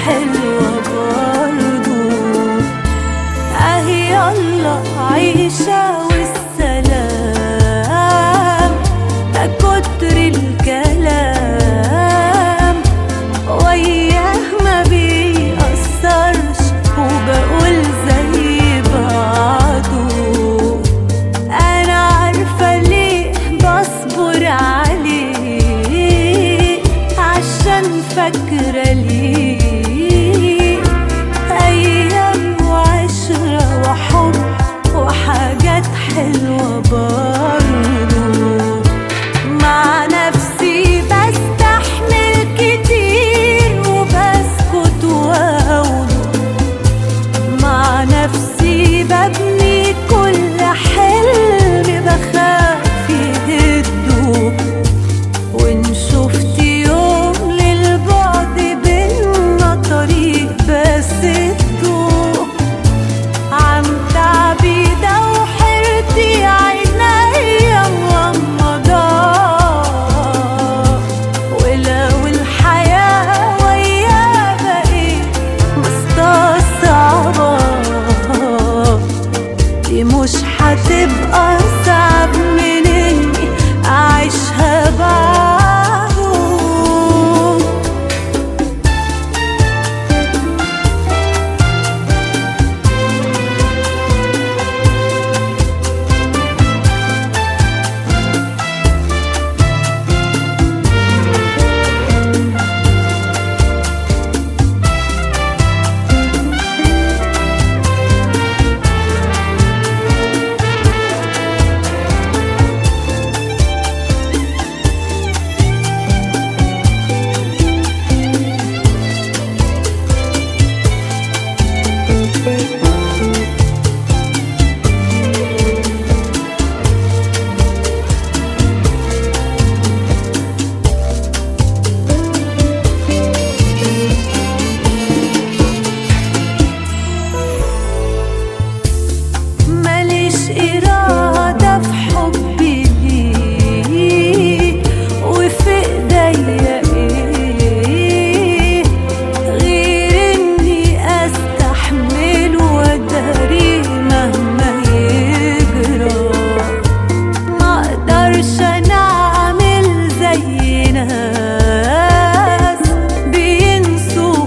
حلوة برضو اهي يلا عيشة والسلام ده كتر الكلام وياه ما بيأثرش وبقول زي بعضه انا عارفة ليه بصبر عليه عشان فاكرة ليه ايام وعشرة وحب وحاجات حلوة برضه مع نفسي بستحمل كتير وبسكت واقوله مع نفسي ببني كل حلم بخاف يهده وان شفت يوم للبعد بينا طريق بسده عن تعبي ده وحيرتي عينيا مغمضة ولو الحياة وياه بقيت مستصعبة دي مش هتبقى صعب من اني اعيشها بعده ماليش إرادة في حبي ليه وفي إيديا إيه غير إني أستحمل وأداري مهما يجرى ما أقدرش أنا أعمل زي ناس بينسوا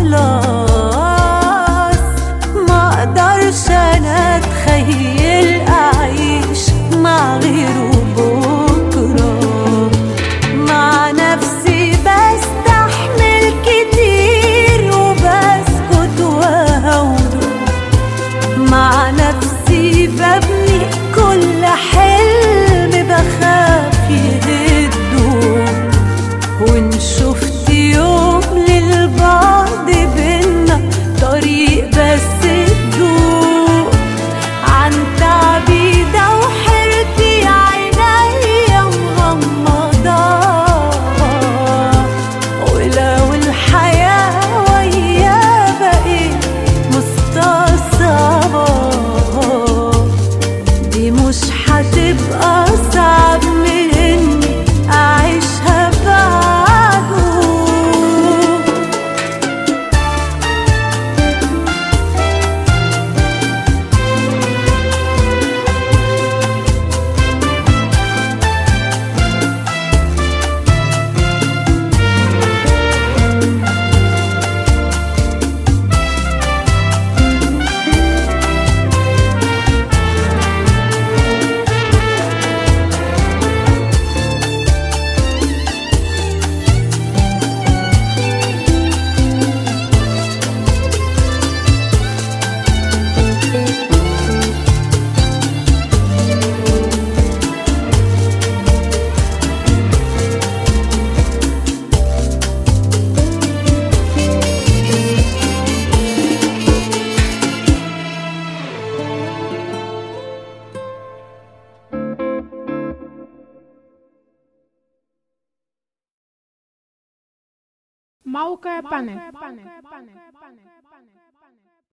خلاص ما اقدرش انا اتخيل اعيش مع غيره بكره مع نفسي بستحمل كتير وبسكت وهوده مع نفسي ببني كل حلم بخاف يهده وان شفت يوم للبعد بينا طريق بس تدوق عن تعبي ده وحيرتي عينيا مغمضة ولو الحياة وياه بقيت مستصعبة دي مش هتبقى صعب من اني اعيشها بعده موقع بانل